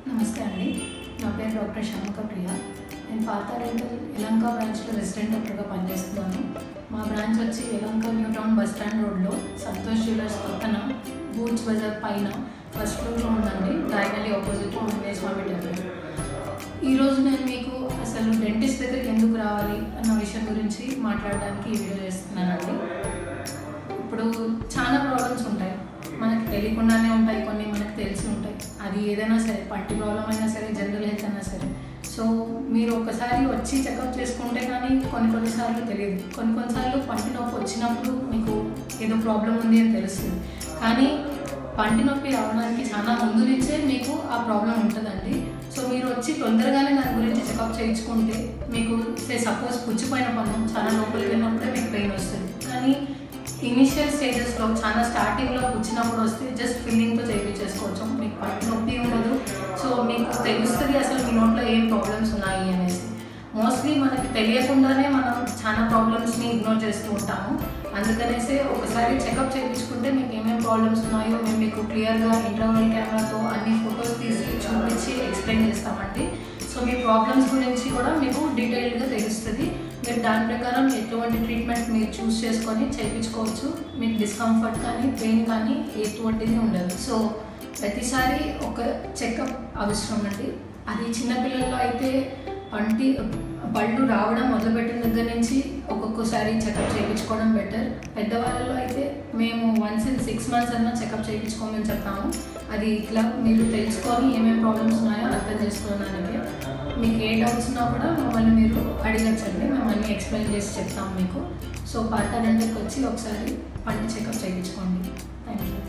నమస్తే అండి నా పేరు డాక్టర్ షణ్ముఖ ప్రియ నేను పాత రెంటల్ యలంక బ్రాంచ్లో రెసిడెంట్ డాక్టర్గా పనిచేస్తున్నాను మా బ్రాంచ్ వచ్చి Yalanka new town bus stand రోడ్లో సంతోష్ జ్యువెలర్స్ పక్కన బూట్స్ బజార్ పైన ఫస్ట్ ఫ్లోర్లో ఉందండి డైనలీ ఆపోజిట్లో ఆంజనేయ స్వామి టెంపుల్ ఈరోజు నేను మీకు అసలు డెంటిస్ట్ దగ్గరికి ఎందుకు రావాలి అన్న విషయం గురించి మాట్లాడడానికి ఈ వీడియో చేస్తున్నానండి ఇప్పుడు చాలా ప్రాబ్లమ్స్ ఉంటాయి మనకి తెలియకుండానే ఉంటాయి కొన్ని మనకు తెలిసి ఉంటాయి అది ఏదైనా సరే పంటి ప్రాబ్లం అయినా సరే జనరల్ హెల్త్ అయినా సరే సో మీరు ఒకసారి వచ్చి చెకప్ చేసుకుంటే కానీ కొన్ని కొన్నిసార్లు తెలియదు కొన్ని కొన్నిసార్లు పంటి నొప్పి వచ్చినప్పుడు మీకు ఏదో ప్రాబ్లం ఉంది అని తెలుస్తుంది కానీ పంటి నొప్పి రావడానికి చాలా ముందు నుంచే మీకు ఆ ప్రాబ్లం ఉంటుందండి సో మీరు వచ్చి తొందరగానే దాని గురించి చెకప్ చేయించుకుంటే మీకు సపోజ్ పుచ్చిపోయిన పన్ను చాలా లోపలికి వెళ్ళినప్పుడే మీకు పెయిన్ వస్తుంది కానీ ఇనిషియల్ స్టేజెస్లో చాలా స్టార్టింగ్లో వచ్చినప్పుడు వస్తే జస్ట్ ఫిల్లింగ్తో చేయించేసుకోవచ్చు మీకు పంటి నొప్పి ఉండదు సో మీకు తెలుస్తుంది అసలు మీ నోట్లో ఏం ప్రాబ్లమ్స్ ఉన్నాయి అనేసి మోస్ట్లీ మనకి తెలియకుండానే మనం చాలా ప్రాబ్లమ్స్ని ఇగ్నోర్ చేస్తూ ఉంటాము అందుకనేసే ఒకసారి చెకప్ చేయించుకుంటే మీకు ఏమేమి ప్రాబ్లమ్స్ ఉన్నాయో మేము మీకు క్లియర్గా ఇంటర్వల్ కెమెరాతో అన్ని ఫొటోస్ తీసి చూపించి ఎక్స్ప్లెయిన్ చేస్తామండి సో మీ ప్రాబ్లమ్స్ గురించి కూడా మీకు డీటెయిల్డ్గా తెలుస్తుంది మీరు దాని ప్రకారం ఎటువంటి ట్రీట్మెంట్ మీరు చూస్ చేసుకొని చేయించుకోవచ్చు మీకు డిస్కంఫర్ట్ కానీ పెయిన్ కానీ ఎటువంటిది ఉండదు సో ప్రతిసారి ఒక చెకప్ అవసరం అండి అది చిన్నపిల్లల్లో అయితే పంటి పళ్ళు రావడం మొదలుపెట్టిన దగ్గర నుంచి ఒక్కొక్కసారి చెకప్ చేయించుకోవడం బెటర్ పెద్దవాళ్ళలో అయితే మేము వన్స్ ఇన్ సిక్స్ మంత్స్ అన్నా చెకప్ చేయించుకోమని చెప్తాము అది ఇట్లా మీరు తెలుసుకొని ఏమేమి ప్రాబ్లమ్స్ ఉన్నాయో అర్థం చేసుకోవడానికి మీకు ఏ డౌట్స్ ఉన్నా కూడా మమ్మల్ని మీరు అడగచ్చండి మేము అన్నీ ఎక్స్ప్లెయిన్ చేసి చెప్తాము మీకు సో పాత రెండుకి వచ్చి ఒకసారి పంటి చెకప్ చేయించుకోండి థ్యాంక్ యూ